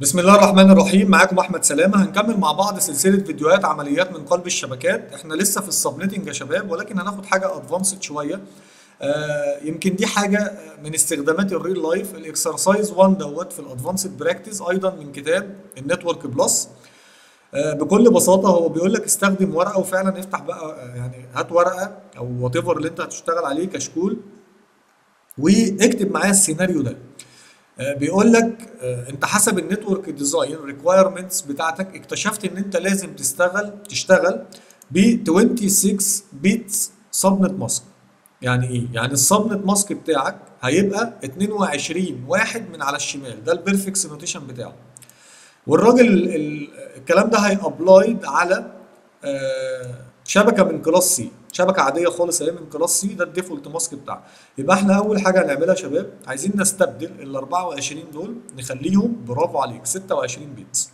بسم الله الرحمن الرحيم معاكم احمد سلامه هنكمل مع بعض سلسله فيديوهات عمليات من قلب الشبكات احنا لسه في السبنيتنج يا شباب ولكن هناخد حاجه ادفانسد شويه آه يمكن دي حاجه من استخدامات الريل لايف الاكسرسايز 1 دوت في الادفانسد براكتس ايضا من كتاب النتورك بلس آه بكل بساطه هو بيقول لك استخدم ورقه وفعلا افتح بقى آه، يعني هات ورقه او وات ايفر اللي انت هتشتغل عليه كشكول واكتب معايا السيناريو ده آه، بيقول لك آه، انت حسب النتورك ديزاين ريكوايرمنتس بتاعتك اكتشفت ان انت لازم تشتغل تشتغل ب 26 بيتس سبنت ماسك يعني ايه؟ يعني السبنت ماسك بتاعك هيبقى 22 واحد من على الشمال ده البيرفكس نوتيشن بتاعه والراجل ال- ال- الكلام ده هيابلايد على آه، شبكه من كلاس سي شبكه عاديه خالص اهي من كلاس سي ده الديفولت ماسك بتاعها يبقى احنا اول حاجه هنعملها يا شباب عايزين نستبدل ال 24 دول نخليهم برافو عليك 26 بيتس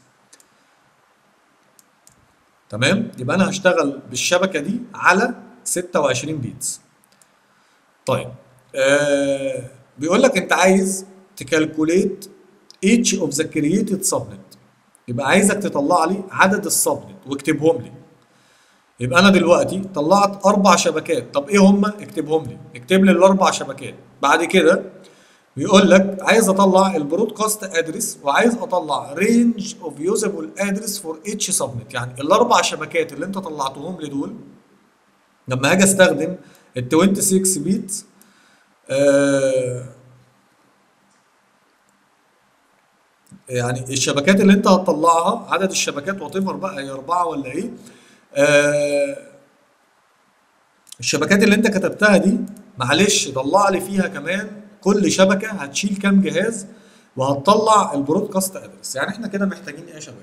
تمام يبقى انا هشتغل بالشبكه دي على 26 بيتس طيب آه بيقول لك انت عايز تكالكوليت each of the created subnet يبقى عايزك تطلع لي عدد السبنت واكتبهم لي يبقى انا دلوقتي طلعت اربع شبكات طب ايه هم اكتبهم لي اكتب لي الاربع شبكات بعد كده بيقول لك عايز اطلع البرودكاست ادرس وعايز اطلع رينج اوف يوزابل ادرس فور اتش سبنت يعني الاربع شبكات اللي انت طلعتهم لي دول لما هاجي استخدم ال 26 بيت آه يعني الشبكات اللي انت هتطلعها عدد الشبكات وات بقى هي اربعه ولا ايه آه الشبكات اللي انت كتبتها دي معلش طلع لي فيها كمان كل شبكه هتشيل كام جهاز وهتطلع البرودكاست ادرس يعني احنا كده محتاجين ايه يا شباب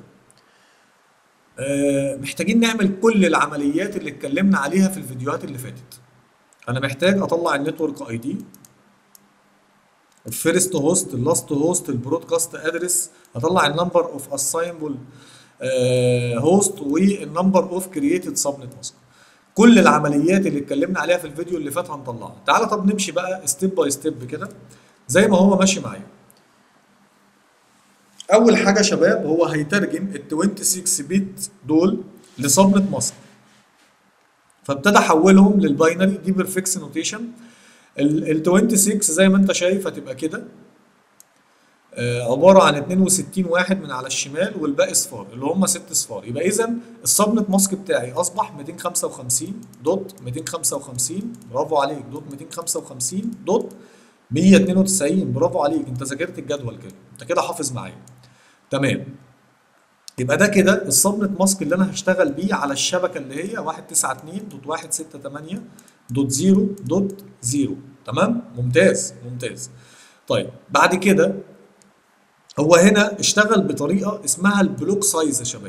آه محتاجين نعمل كل العمليات اللي اتكلمنا عليها في الفيديوهات اللي فاتت انا محتاج اطلع النتورك اي دي الفيرست هوست اللاست هوست البرودكاست ادرس اطلع النمبر اوف اساينبل هوست والنمبر اوف كرييتد سبنت ماسك كل العمليات اللي اتكلمنا عليها في الفيديو اللي فات هنطلعها تعالى طب نمشي بقى ستيب باي ستيب كده زي ما هو ماشي معايا اول حاجه يا شباب هو هيترجم ال 26 بيت دول لسبنت ماسك فابتدى احولهم للباينري دي بيرفكس نوتيشن ال 26 زي ما انت شايف هتبقى كده آه، عباره عن 62 واحد من على الشمال والباقي صفار اللي هم ست صفار يبقى اذا السبنت ماسك بتاعي اصبح 255 دوت 255 برافو عليك دوت 255 دوت 192 برافو عليك انت ذاكرت الجدول كده انت كده حافظ معايا تمام يبقى ده كده السبنت ماسك اللي انا هشتغل بيه على الشبكه اللي هي 192 دوت 168 دوت 0 دوت 0 تمام ممتاز ممتاز طيب بعد كده هو هنا اشتغل بطريقه اسمها البلوك سايز يا شباب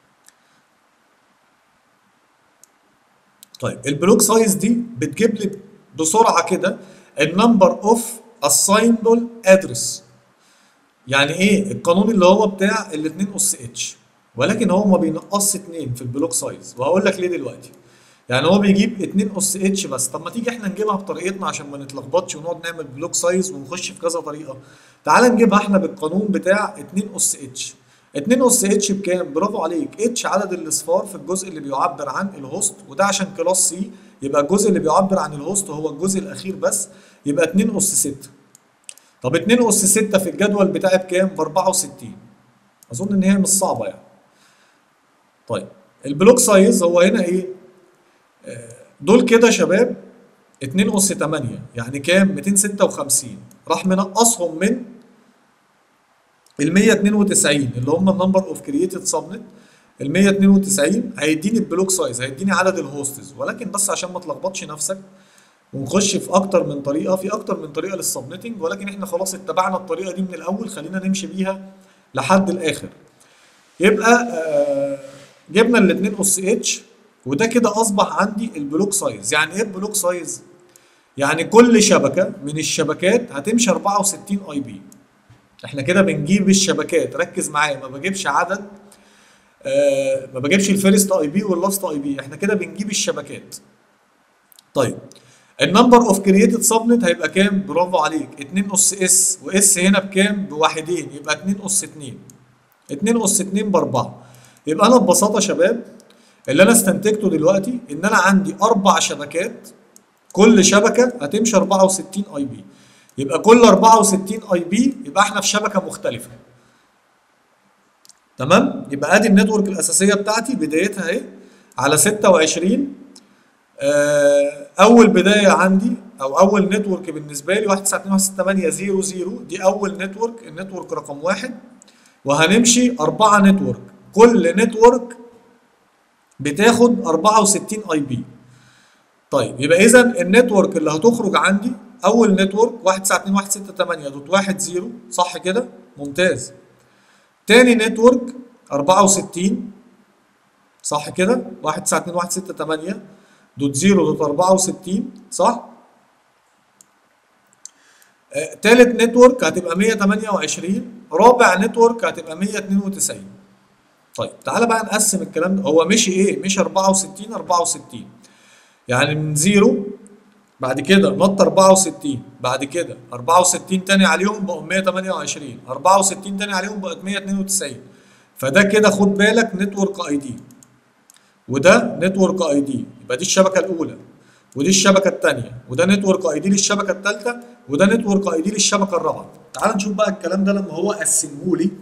طيب البلوك سايز دي بتجيب لي بسرعه كده النمبر اوف اساينبل ادرس يعني ايه القانون اللي هو بتاع الاثنين اس اتش ولكن هو ما بينقصش اتنين في البلوك سايز وهقول لك ليه دلوقتي يعني هو بيجيب 2 اس اتش بس طب ما تيجي احنا نجيبها بطريقتنا عشان ما نتلخبطش ونقعد نعمل بلوك سايز ونخش في كذا طريقه تعال نجيبها احنا بالقانون بتاع 2 اس اتش 2 اس اتش بكام برافو عليك اتش عدد الاصفار في الجزء اللي بيعبر عن الهوست وده عشان كلاس سي يبقى الجزء اللي بيعبر عن الهوست هو الجزء الاخير بس يبقى 2 اس 6 طب 2 اس 6 في الجدول بتاعي بكام ب 64 اظن ان هي مش صعبه يعني طيب البلوك سايز هو هنا ايه دول كده يا شباب 2 اس 8 يعني كام 256 راح منقصهم من ال 192 اللي هم النمبر اوف كرييتد سبنت ال 192 هيديني البلوك سايز هيديني عدد الهوستز ولكن بس عشان ما تلخبطش نفسك ونخش في اكتر من طريقه في اكتر من طريقه للسبنتنج ولكن احنا خلاص اتبعنا الطريقه دي من الاول خلينا نمشي بيها لحد الاخر يبقى آه جبنا الاثنين اس اتش وده كده اصبح عندي البلوك سايز يعني ايه البلوك سايز يعني كل شبكه من الشبكات هتمشي 64 اي بي احنا كده بنجيب الشبكات ركز معايا ما بجيبش عدد آه ما بجيبش الفيرست اي بي واللاست اي بي احنا كده بنجيب الشبكات طيب النمبر اوف كرييتد سبنت هيبقى كام برافو عليك 2 اس اس واس هنا بكام بواحدين يبقى 2 اس 2 2 اس 2 ب 4 يبقى انا ببساطه يا شباب اللي انا استنتجته دلوقتي ان انا عندي اربع شبكات كل شبكه هتمشي 64 اي بي يبقى كل 64 اي بي يبقى احنا في شبكه مختلفه تمام يبقى ادي النتورك الاساسيه بتاعتي بدايتها اهي على 26 آه، اول بدايه عندي او اول نتورك بالنسبه لي 192.168.0.0 دي اول نتورك النتورك رقم واحد وهنمشي أربعة نتورك كل نتورك بتاخد 64 اي بي طيب يبقى اذا النتورك اللي هتخرج عندي اول نتورك 192.168.1.0 صح كده ممتاز تاني نتورك 64 صح كده 192.168 دوت 0 دوت 64 صح آه، تالت نتورك هتبقى 128 رابع نتورك هتبقى 192 طيب تعالى بقى نقسم الكلام ده هو مشي ايه مشي 64 64 يعني من زيرو بعد كده نط 64 بعد كده 64 تاني عليهم بقوا 128 64 تاني عليهم بقت 192 فده كده خد بالك نتورك اي دي وده نتورك اي دي يبقى دي الشبكه الاولى ودي الشبكه الثانيه وده نتورك اي دي للشبكه الثالثه وده نتورك اي دي للشبكه الرابعه تعال نشوف بقى الكلام ده لما هو قسمه لي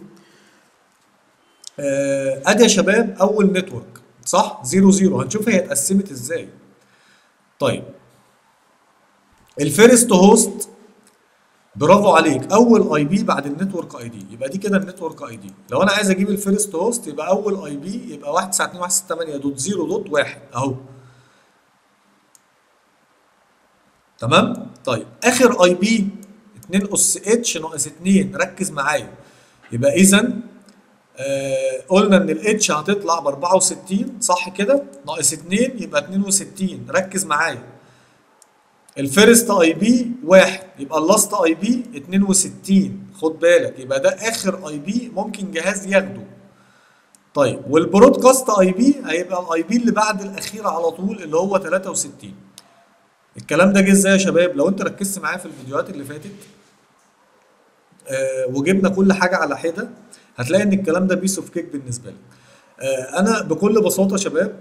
آه، ادي يا شباب اول نتورك صح 0 0 هنشوف هي اتقسمت ازاي طيب الفيرست هوست برافو عليك اول اي بي بعد النتورك اي دي يبقى دي كده النتورك اي دي لو انا عايز اجيب الفيرست هوست يبقى اول اي بي يبقى 192.168.0.1 اهو تمام طيب اخر اي بي 2 اس اتش ناقص 2 ركز معايا يبقى اذا آه قلنا ان الاتش هتطلع ب 64 صح كده ناقص 2 يبقى 62 ركز معايا الفيرست اي بي واحد يبقى اللاست اي بي 62 خد بالك يبقى ده اخر اي بي ممكن جهاز ياخده طيب والبرودكاست اي بي هيبقى الاي بي اللي بعد الاخير على طول اللي هو 63 الكلام ده جه ازاي يا شباب لو انت ركزت معايا في الفيديوهات اللي فاتت آه وجبنا كل حاجه على حده هتلاقي ان الكلام ده بيس اوف كيك بالنسبه لي آه انا بكل بساطه يا شباب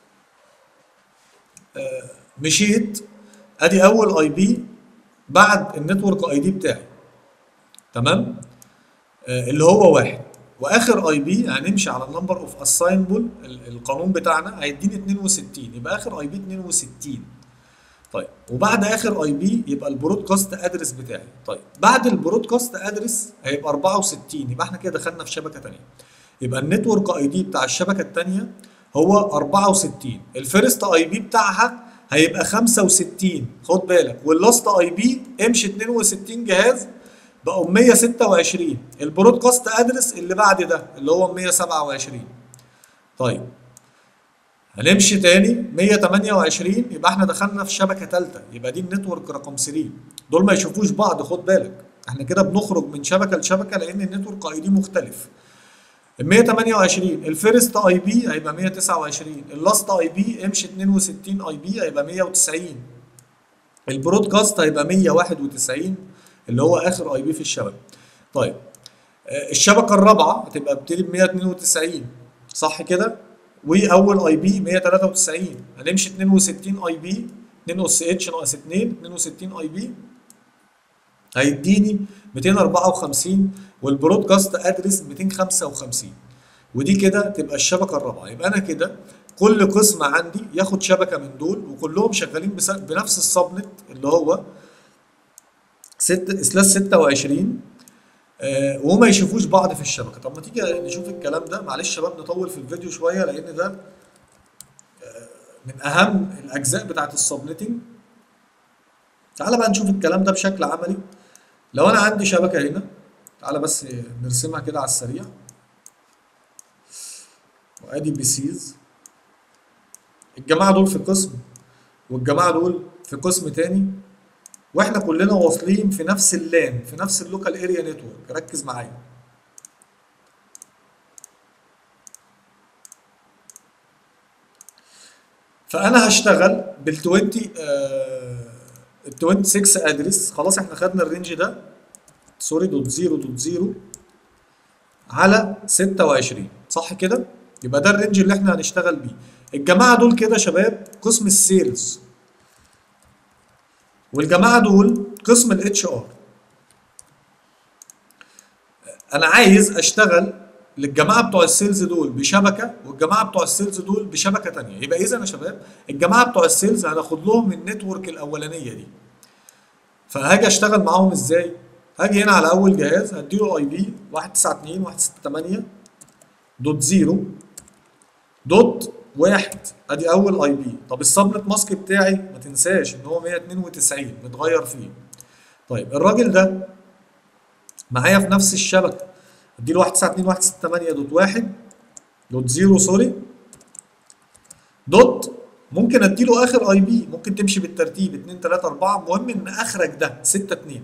آه مشيت ادي اول اي بي بعد النتورك اي دي بتاعي تمام آه اللي هو واحد واخر اي بي هنمشي على النمبر اوف اساينبل القانون بتاعنا هيديني 62 يبقى اخر اي بي 62 طيب وبعد اخر اي بي يبقى البرودكاست ادرس بتاعي طيب بعد البرودكاست ادرس هيبقى 64 يبقى احنا كده دخلنا في شبكه ثانيه يبقى النتورك اي دي بتاع الشبكه الثانيه هو 64 الفيرست اي بي بتاعها هيبقى 65 خد بالك واللاست اي بي امشي 62 جهاز بقوا 126 البرودكاست ادرس اللي بعد ده اللي هو 127 طيب هنمشي تاني 128 يبقى احنا دخلنا في شبكه ثالثه يبقى دي النتورك رقم 3 دول ما يشوفوش بعض خد بالك احنا كده بنخرج من شبكه لشبكه لان النتورك اي دي مختلف ال 128 الفيرست اي بي هيبقى 129 اللاست اي بي امشي 62 اي بي هيبقى 190 البرودكاست هيبقى 191 اللي هو اخر اي بي في الشبكه طيب آه، الشبكه الرابعه هتبقى بتبتدي ب 192 صح كده واول اي بي 193 هنمشي 62 اي بي 2 اس اتش ناقص 2 62 اي بي هيديني 254 والبرودكاست ادرس 255 ودي كده تبقى الشبكه الرابعه يبقى انا كده كل قسم عندي ياخد شبكه من دول وكلهم شغالين بس- بنفس السبنت اللي هو 6 سلاش 26 آه وما يشوفوش بعض في الشبكه طب ما تيجي نشوف الكلام ده معلش يا شباب نطول في الفيديو شويه لان ده آه، من اهم الاجزاء بتاعت السبنتنج تعالى بقى نشوف الكلام ده بشكل عملي لو انا عندي شبكه هنا تعالى بس نرسمها كده على السريع وادي بي سيز الجماعه دول في قسم والجماعه دول في قسم تاني واحنا كلنا واصلين في نفس اللان في نفس اللوكال اريا نتورك ركز معايا فانا هشتغل بال 20 آه ال 26 ادرس خلاص احنا خدنا الرينج ده سوري دوت 0 دوت 0 على 26 صح كده يبقى ده الرينج اللي احنا هنشتغل بيه الجماعه دول كده شباب قسم السيلز والجماعه دول قسم الاتش ار انا عايز اشتغل للجماعه بتوع السيلز دول بشبكه والجماعه بتوع السيلز دول بشبكه تانية يبقى اذا يا شباب الجماعه بتوع السيلز هناخد لهم النتورك الاولانيه دي فهاجي اشتغل معاهم ازاي هاجي هنا على اول جهاز هديله اي بي 192 168 دوت 0 دوت واحد ادي اول اي بي طب السبنت ماسك بتاعي ما تنساش ان هو 192 متغير فيه طيب الراجل ده معايا في نفس الشبكه اديله 192 168 دوت واحد دوت 0 سوري دوت ممكن اديله اخر اي بي ممكن تمشي بالترتيب 2 3 4 المهم ان اخرك ده 6 2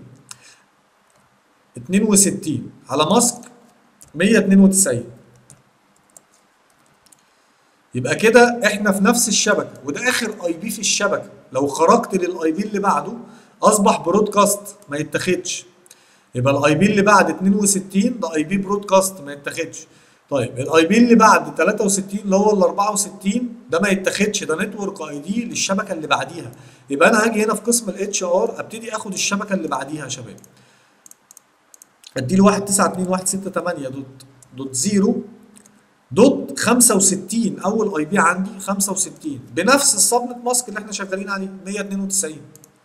62 على ماسك 192 يبقى كده احنا في نفس الشبكه وده اخر اي بي في الشبكه لو خرجت للاي بي اللي بعده اصبح برودكاست ما يتاخدش يبقى الاي بي اللي بعد 62 ده اي بي برودكاست ما يتاخدش طيب الاي بي اللي بعد 63 اللي هو ال 64 ده ما يتاخدش ده نتورك اي دي للشبكه اللي بعديها يبقى انا هاجي هنا في قسم الاتش ار ابتدي اخد الشبكه اللي بعديها يا شباب ادي له 192 168 دوت دوت 0 دوت 65 اول اي بي عندي 65 بنفس السبنت ماسك اللي احنا شغالين عليه 192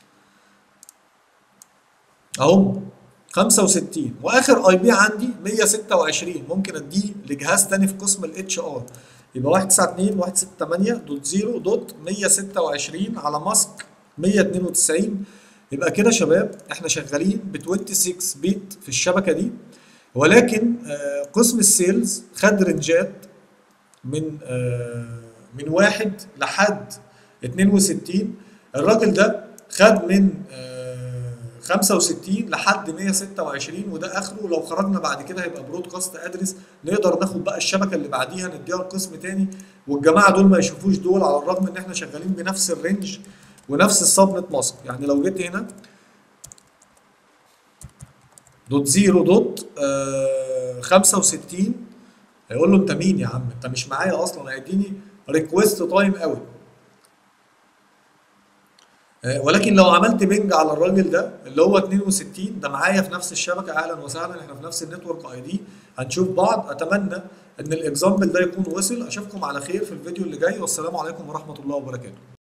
اهو 65 واخر اي بي عندي 126 ممكن اديه لجهاز تاني في قسم الاتش ار يبقى 192 168 دوت 0 دوت 126 على ماسك 192 يبقى كده شباب احنا شغالين ب 26 بيت في الشبكه دي ولكن آه قسم السيلز خد رنجات من آه من واحد لحد 62 الراجل ده خد من آه 65 لحد 126 وده اخره لو خرجنا بعد كده هيبقى برودكاست ادرس نقدر ناخد بقى الشبكه اللي بعديها نديها لقسم تاني والجماعه دول ما يشوفوش دول على الرغم ان احنا شغالين بنفس الرينج ونفس السبنت ماسك يعني لو جيت هنا دوت زيرو دوت آه 65 هيقول له انت مين يا عم انت مش معايا اصلا هيديني ريكويست تايم اوت ولكن لو عملت بنج على الراجل ده اللي هو 62 ده معايا في نفس الشبكه اهلا وسهلا احنا في نفس النتورك اي دي هنشوف بعض اتمنى ان الاكزامبل ده يكون وصل اشوفكم على خير في الفيديو اللي جاي والسلام عليكم ورحمه الله وبركاته